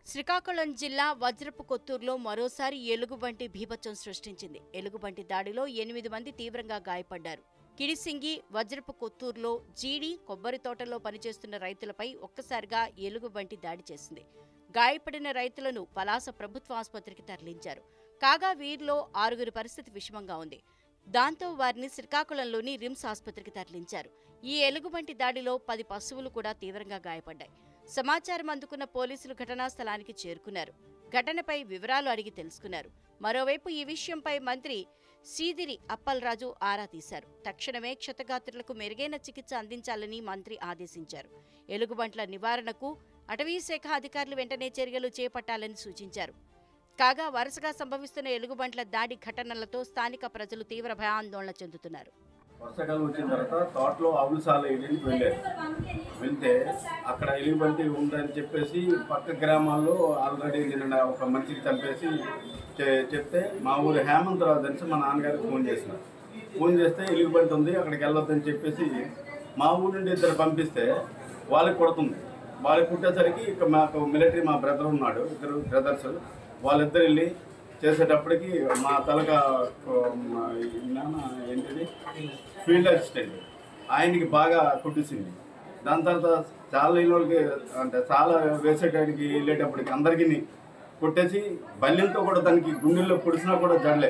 శ్రీకాకుళం జిల్లా వజ్రపు కొత్తూరులో మరోసారి ఎలుగుబంటి బీభత్సం సృష్టించింది ఎలుగుబంటి దాడిలో ఎనిమిది మంది తీవ్రంగా గాయపడ్డారు కిడిసింగి వజ్రపు కొత్తూరులో జీడి కొబ్బరి తోటల్లో పనిచేస్తున్న రైతులపై ఒక్కసారిగా ఎలుగుబంటి దాడి చేసింది గాయపడిన రైతులను పలాస ప్రభుత్వ ఆసుపత్రికి తరలించారు కాగా వీరిలో ఆరుగురి పరిస్థితి విషమంగా ఉంది దాంతో వారిని శ్రీకాకుళంలోని రిమ్స్ ఆసుపత్రికి తరలించారు ఈ ఎలుగుబంటి దాడిలో పది పశువులు కూడా తీవ్రంగా గాయపడ్డాయి సమాచారం అందుకున్న పోలీసులు ఘటనా స్థలానికి చేరుకున్నారు ఘటనపై వివరాలు అడిగి తెలుసుకున్నారు మరోవైపు ఈ విషయంపై మంత్రి సీదిరి అప్పలరాజు ఆరా తీశారు తక్షణమే క్షతగాత్రులకు మెరుగైన చికిత్స అందించాలని మంత్రి ఆదేశించారు ఎలుగుబంట్ల నివారణకు అటవీశాఖ అధికారులు వెంటనే చర్యలు చేపట్టాలని సూచించారు కాగా వరుసగా సంభవిస్తున్న ఎలుగుబంట్ల దాడి ఘటనలతో స్థానిక ప్రజలు తీవ్ర భయాందోళన చెందుతున్నారు వర్షాకాలం వచ్చిన తర్వాత తోటలో ఆవులు సాల ఎలికి వెళ్ళారు వెళ్తే అక్కడ ఎలిబంటి ఉందని చెప్పేసి పక్క గ్రామాల్లో ఆల్రెడీ నిన్న ఒక మనిషికి చంపేసి చె- చెప్తే మా ఊరు హేమంతరావు తెలిసి మా నాన్నగారికి ఫోన్ చేసినారు ఫోన్ చేస్తే ఎలుగుబంటి ఉంది అక్కడికి వెళ్ళొద్దని చెప్పేసి మా ఊరు నుండి ఇద్దరు పంపిస్తే వాళ్ళకి కొడుతుంది వాళ్ళకి పుట్టేసరికి ఇక మాకు మిలిటరీ మా బ్రదర్ ఉన్నాడు ఇద్దరు బ్రదర్స్ వాళ్ళిద్దరు వెళ్ళి చేసేటప్పటికి మా తలక మా నాన్న ఏంటిది ఫీల్డ్ అసిస్టెంట్ ఆయనకి బాగా కొట్టేసింది దాని తర్వాత చాలా లేని వాళ్ళకి అంటే చాలా వేసేటానికి వెళ్ళేటప్పటికి అందరికీ కొట్టేసి బల్యంతో కూడా దానికి గుండెల్లో పొడిచినా కూడా జడలే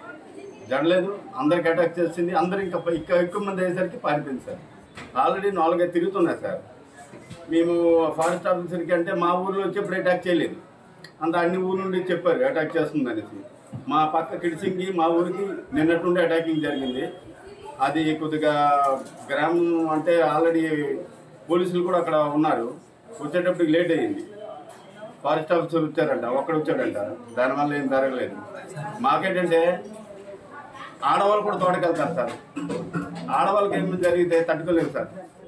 జడలేదు అందరికి అటాక్ చేసింది అందరు ఇంకా పై- ఇంకా ఎక్కువ మంది అయ్యేసరికి పారిపోయింది సార్ ఆల్రెడీ నాలుగైదు తిరుగుతున్నాయి సార్ మేము ఫారెస్ట్ ఆఫీసర్కి అంటే మా ఊర్లో వచ్చి ఎప్పుడు అటాక్ చేయలేదు అంత అన్ని ఊరు నుండి చెప్పారు అటాక్ చేస్తుంది అనేసి మా పక్క కిడిసింగి మా ఊరికి నిన్నటి నుండి అటాకింగ్ జరిగింది అది కొద్దిగా గ్రామం అంటే ఆల్రెడీ పోలీసులు కూడా అక్కడ ఉన్నారు వచ్చేటప్పటికి లేట్ అయ్యింది ఫారెస్ట్ ఆఫీసర్ వచ్చారంట ఒక్కడ వచ్చాడంట దానివల్ల ఏం జరగలేదు మాకేంటంటే ఆడవాళ్ళు కూడా తోటకెళ్తారు సార్ ఆడవాళ్ళకి ఏమి జరిగితే తట్టుకోలేదు సార్